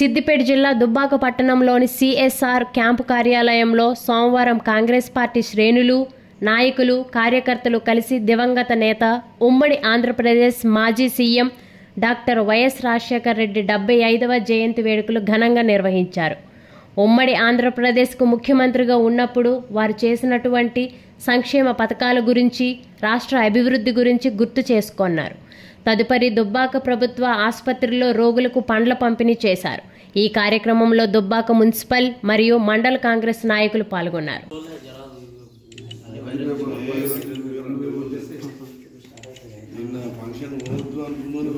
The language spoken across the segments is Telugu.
సిద్దిపేట జిల్లా దుబ్బాక పట్టణంలోని సిఎస్ఆర్ క్యాంపు కార్యాలయంలో సోమవారం కాంగ్రెస్ పార్టీ శ్రేణులు నాయకులు కార్యకర్తలు కలిసి దివంగత నేత ఉమ్మడి ఆంధ్రప్రదేశ్ మాజీ CM doctor YS Rajasekhara Reddy డెబ్బై ఐదవ జయంతి వేడుకలు ఘనంగా నిర్వహించారు ఉమ్మడి ఆంధ్రప్రదేశ్కు ముఖ్యమంత్రిగా ఉన్నప్పుడు వారు చేసినటువంటి సంక్షేమ పథకాల గురించి రాష్ట్ర అభివృద్ధి గురించి గుర్తు చేసుకున్నారు తదుపరి దుబ్బాక ప్రభుత్వ ఆసుపత్రిలో రోగులకు పండ్ల పంపిణీ చేశారు ఈ కార్యక్రమంలో దుబ్బాక మున్సిపల్ మరియు మండల కాంగ్రెస్ నాయకులు పాల్గొన్నారు నిన్న ఫంక్షన్ వద్దు అంటున్నాను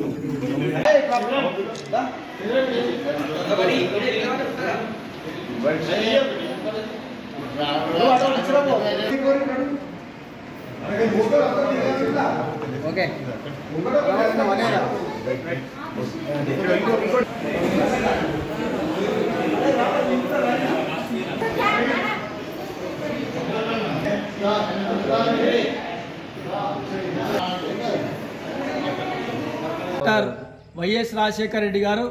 డాక్టర్ వైఎస్ రాజశేఖర రెడ్డి గారు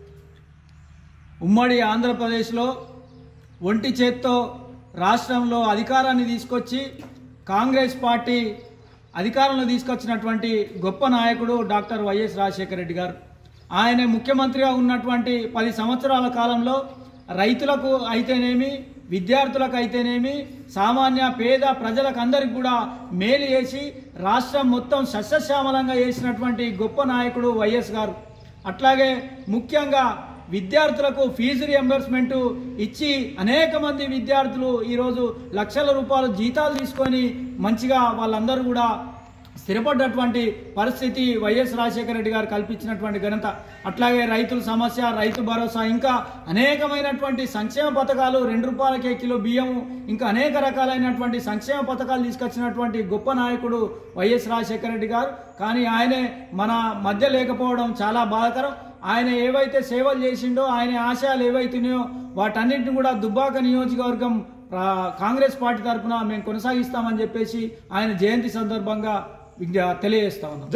ఉమ్మడి ఆంధ్రప్రదేశ్లో ఒంటి చేత్తో రాష్ట్రంలో అధికారాన్ని తీసుకొచ్చి కాంగ్రెస్ పార్టీ అధికారంలో తీసుకొచ్చినటువంటి గొప్ప నాయకుడు డాక్టర్ వైఎస్ రాజశేఖర రెడ్డి గారు ఆయన ముఖ్యమంత్రిగా ఉన్నటువంటి పది సంవత్సరాల కాలంలో రైతులకు అయితేనేమి విద్యార్థులకు అయితేనేమి సామాన్య పేద ప్రజలకు అందరికి కూడా మేలు చేసి రాష్ట్రం మొత్తం సస్యశ్యామలంగా చేసినటువంటి గొప్ప నాయకుడు వైఎస్ గారు అట్లాగే ముఖ్యంగా విద్యార్థులకు ఫీజు రియంబర్స్మెంట్ ఇచ్చి అనేక మంది విద్యార్థులు ఈరోజు లక్షల రూపాయలు జీతాలు తీసుకొని మంచిగా వాళ్ళందరూ కూడా స్థిరపడ్డటువంటి పరిస్థితి వైఎస్ రాజశేఖర రెడ్డి గారు కల్పించినటువంటి ఘనత అట్లాగే రైతుల సమస్య రైతు భరోసా ఇంకా అనేకమైనటువంటి సంక్షేమ పథకాలు రెండు రూపాయలకే కిలో బియ్యం ఇంకా అనేక రకాలైనటువంటి సంక్షేమ పథకాలు తీసుకొచ్చినటువంటి గొప్ప నాయకుడు వైఎస్ రాజశేఖర రెడ్డి గారు కానీ ఆయనే మన మధ్య లేకపోవడం చాలా బాధాకరం ఆయన ఏవైతే సేవలు చేసిండో ఆయన ఆశయాలు ఏవైతున్నాయో వాటన్నింటిని కూడా దుబ్బాక నియోజకవర్గం ఆ, కాంగ్రెస్ పార్టీ తరఫున మేము కొనసాగిస్తామని చెప్పేసి ఆయన జయంతి సందర్భంగా విజ్ఞ- తెలియజేస్తా ఉన్నాం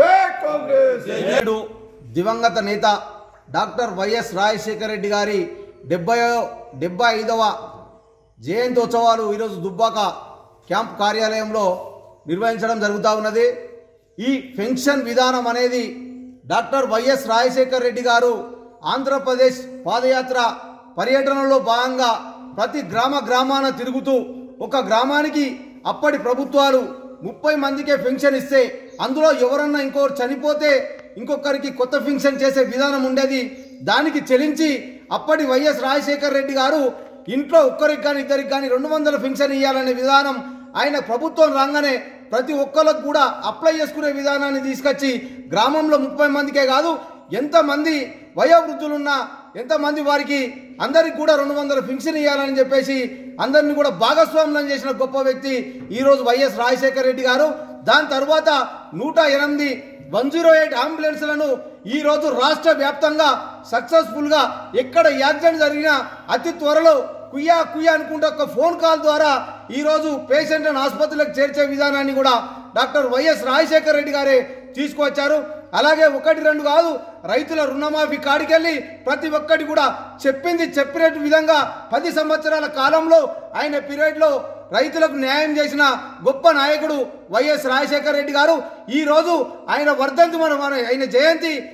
నేడు దివంగత నేత డాక్టర్ వైఎస్ రాజశేఖర రెడ్డి గారి డెబ్బై డెబ్బై ఐదవ జయంతోత్సవాలు ఈరోజు దుబ్బాక క్యాంప్ కార్యాలయంలో నిర్వహించడం జరుగుతూ ఉన్నది ఈ పెన్షన్ విధానం అనేది డాక్టర్ వైఎస్ రాజశేఖర రెడ్డి గారు ఆంధ్రప్రదేశ్ పాదయాత్ర పర్యటనలో భాగంగా ప్రతి గ్రామ గ్రామాన తిరుగుతూ ఒక గ్రామానికి అప్పటి ప్రభుత్వాలు ముప్పై మందికే పెన్షన్ ఇస్తే అందులో ఎవరన్నా ఇంకోరు చనిపోతే ఇంకొకరికి కొత్త పెన్షన్ చేసే విధానం ఉండేది దానికి చెలించి అప్పటి వైఎస్ రాజశేఖర రెడ్డి గారు ఇంట్లో ఒక్కరికి కానీ ఇద్దరికి కానీ రెండు వందల పెన్షన్ ఇవ్వాలనే విధానం ఆయన ప్రభుత్వం రాగానే ప్రతి ఒక్కరికి కూడా అప్లై చేసుకునే విధానాన్ని తీసుకొచ్చి గ్రామంలో ముప్పై మందికే కాదు ఎంతమంది వయోవృద్ధులున్నా ఎంతమంది వారికి అందరికి కూడా రెండు వందల పెన్షన్ ఇవ్వాలని చెప్పేసి అందరిని కూడా భాగస్వామ్యం చేసిన గొప్ప వ్యక్తి ఈరోజు వైఎస్ రాజశేఖర రెడ్డి గారు దాని తర్వాత నూట ఎనిమిది వన్ జీరో ఎయిట్ అంబులెన్స్లను ఈ రోజు రాష్ట్ర వ్యాప్తంగా సక్సెస్ఫుల్ గా ఎక్కడ యాక్సిడెంట్ జరిగినా అతి త్వరలో కుయ్యా కుయ్యా అనుకుంటే ఒక ఫోన్ కాల్ ద్వారా ఈ రోజు పేషెంట్లను ఆసుపత్రులకు చేర్చే విధానాన్ని కూడా డాక్టర్ వైఎస్ రాజశేఖర రెడ్డి గారే తీసుకువచ్చారు అలాగే ఒకటి రెండు కాదు రైతుల రుణమాఫీ కాడికెళ్ళి ప్రతి ఒక్కటి కూడా చెప్పింది చెప్పినట్టు విధంగా పది సంవత్సరాల కాలంలో ఆయన పీరియడ్లో రైతులకు న్యాయం చేసిన గొప్ప నాయకుడు వైఎస్ రాజశేఖర రెడ్డి గారు ఈ రోజు ఆయన వర్ధంతి మన మన ఆయన జయంతి